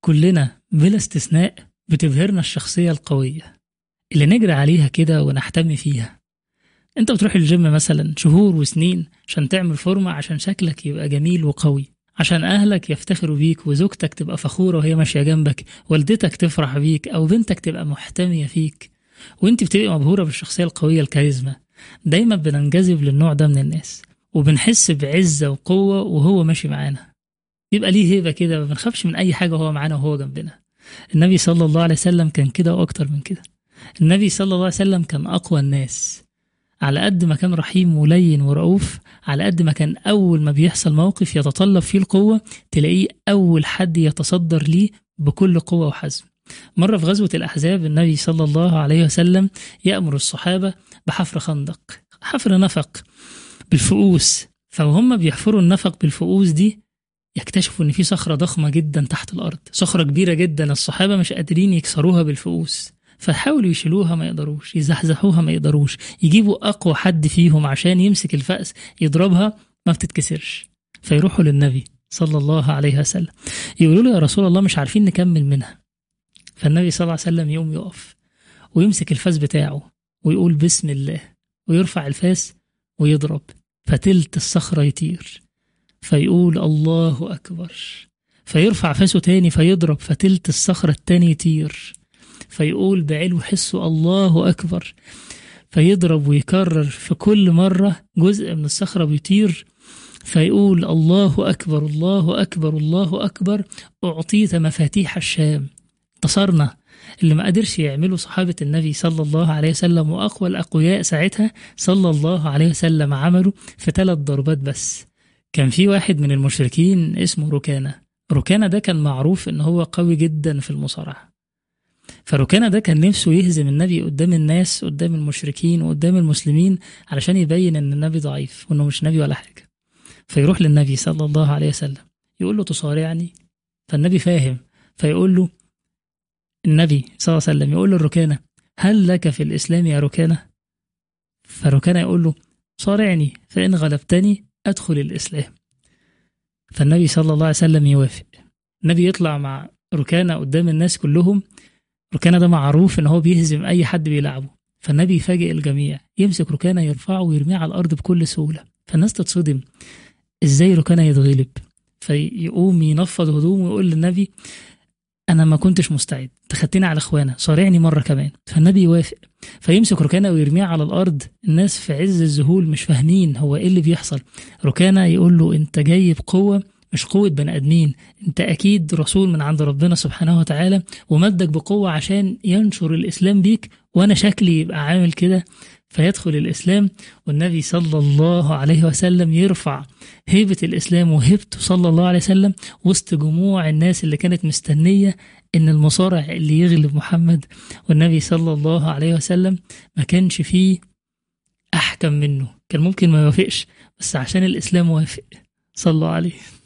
كلنا بلا استثناء بتبهرنا الشخصية القوية اللي نجري عليها كده ونحتمي فيها انت بتروح الجيم مثلا شهور وسنين عشان تعمل فورمة عشان شكلك يبقى جميل وقوي عشان أهلك يفتخروا بيك وزوجتك تبقى فخورة وهي ماشية جنبك والدتك تفرح بيك أو بنتك تبقى محتمية فيك وانت بتبقى مبهورة بالشخصية القوية الكاريزما دايما بننجذب للنوع ده من الناس وبنحس بعزة وقوة وهو ماشي معانا يبقى ليه هيبة كده ما بنخافش من أي حاجة وهو معانا وهو جنبنا النبي صلى الله عليه وسلم كان كده وأكتر من كده النبي صلى الله عليه وسلم كان أقوى الناس على قد ما كان رحيم ولين ورؤوف على قد ما كان أول ما بيحصل موقف يتطلب فيه القوة تلاقيه أول حد يتصدر ليه بكل قوة وحزم مرة في غزوة الأحزاب النبي صلى الله عليه وسلم يأمر الصحابة بحفر خندق حفر نفق بالفؤوس فهم بيحفروا النفق بالفؤوس دي يكتشفوا ان في صخرة ضخمة جدا تحت الأرض صخرة كبيرة جدا الصحابة مش قادرين يكسروها بالفؤوس فحاولوا يشيلوها ما يقدروش يزحزحوها ما يقدروش يجيبوا أقوى حد فيهم عشان يمسك الفأس يضربها ما بتتكسرش فيروحوا للنبي صلى الله عليه وسلم يقولوا له يا رسول الله مش عارفين نكمل منها فالنبي صلى الله عليه وسلم يقوم يقف ويمسك الفاس بتاعه ويقول بسم الله ويرفع الفاس ويضرب فتلت الصخرة يطير فيقول الله أكبر فيرفع فاسه تاني فيضرب فتلت الصخرة التاني يطير فيقول بعلو حسه الله أكبر فيضرب ويكرر في كل مرة جزء من الصخرة بيطير فيقول الله أكبر الله أكبر الله أكبر أعطيت مفاتيح الشام انتصرنا اللي ما قدرش يعمله صحابة النبي صلى الله عليه وسلم وأقوى الأقوياء ساعتها صلى الله عليه وسلم عملوا في ثلاث ضربات بس كان في واحد من المشركين اسمه ركانة ركانة ده كان معروف إن هو قوي جدا في المصارعة فركانة ده كان نفسه يهزم النبي قدام الناس قدام المشركين وقدام المسلمين علشان يبين ان النبي ضعيف وانه مش نبي ولا حاجة فيروح للنبي صلى الله عليه وسلم يقول له تصارعني فالنبي فاهم فيقول له النبي صلى الله عليه وسلم يقول له الركانة هل لك في الإسلام يا ركانة فركانة يقول له صارعني فإن غلبتني أدخل الإسلام فالنبي صلى الله عليه وسلم يوافق النبي يطلع مع ركانة قدام الناس كلهم ركانة ده معروف ان هو بيهزم اي حد بيلعبه فالنبي يفاجئ الجميع يمسك ركانة يرفعه ويرميه على الارض بكل سهولة فالناس تتصدم ازاي ركانة يتغلب فيقوم ينفض هدومه ويقول للنبي انا ما كنتش مستعد تخدتني على اخوانا صارعني مرة كمان فالنبي يوافق فيمسك ركانة ويرميه على الارض الناس في عز الذهول مش فاهمين هو ايه اللي بيحصل ركانة يقول له انت جاي بقوة مش قوة بني آدمين أنت أكيد رسول من عند ربنا سبحانه وتعالى ومدك بقوة عشان ينشر الإسلام بيك وأنا شكلي يبقى عامل كده فيدخل الإسلام والنبي صلى الله عليه وسلم يرفع هيبة الإسلام وهيبته صلى الله عليه وسلم وسط جموع الناس اللي كانت مستنية إن المصارع اللي يغلب محمد والنبي صلى الله عليه وسلم ما كانش فيه أحكم منه كان ممكن ما يوافقش بس عشان الإسلام وافق صلى الله عليه